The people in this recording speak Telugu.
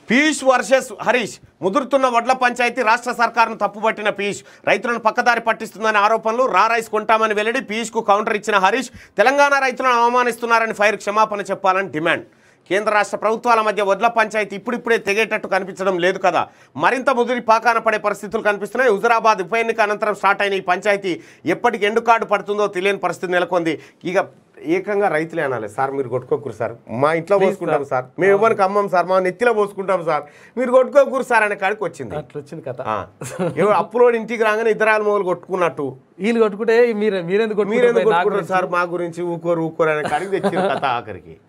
పీయూష్ వర్సెస్ హరీష్ ముదురుతున్న వడ్ల పంచాయతీ రాష్ట్ర సర్కారును తప్పుపట్టిన పీయూష్ రైతులను పక్కదారి పట్టిస్తుందనే ఆరోపణలు రా రైస్ కొంటామని వెల్లడి పీయూష్కు కౌంటర్ ఇచ్చిన హరీష్ తెలంగాణ రైతులను అవమానిస్తున్నారని ఫైర్ క్షమాపణ చెప్పాలని డిమాండ్ కేంద్ర రాష్ట్ర ప్రభుత్వాల మధ్య వడ్ల పంచాయతీ ఇప్పుడిప్పుడే తెగేటట్టు కనిపించడం లేదు కదా మరింత ముదిరి పాకాన పడే పరిస్థితులు కనిపిస్తున్నాయి హుజురాబాద్ ఉప ఎన్నిక అనంతరం స్టార్ట్ అయిన ఈ పంచాయతీ ఎప్పటికి ఎండు కార్డు పడుతుందో తెలియని పరిస్థితి నెలకొంది ఇక ఏకంగా రైతులే అనాలి సార్ మీరు కొట్టుకోకూరు సార్ మా ఇంట్లో పోసుకుంటాం సార్ మేము ఎవరికి అమ్మం సార్ మా నెత్తిలో పోసుకుంటాం సార్ మీరు కొట్టుకోకూరు సార్ అనే కాడికి వచ్చింది అట్లా వచ్చింది కథ ఆ. ఎవరు అప్పులోడు ఇంటికి రాగానే ఇద్దరాలు మొదలు కొట్టుకున్నట్టు వీళ్ళు కొట్టుకుంటే మీరు మీరెందుకు మీరెందుకు కొట్టుకుంటారు నాకు కొట్టుకుంటారు సార్ మా గురించి ఊకోరు ఊకోరు అనే కాడికి తెచ్చిన కథ ఆఖరికి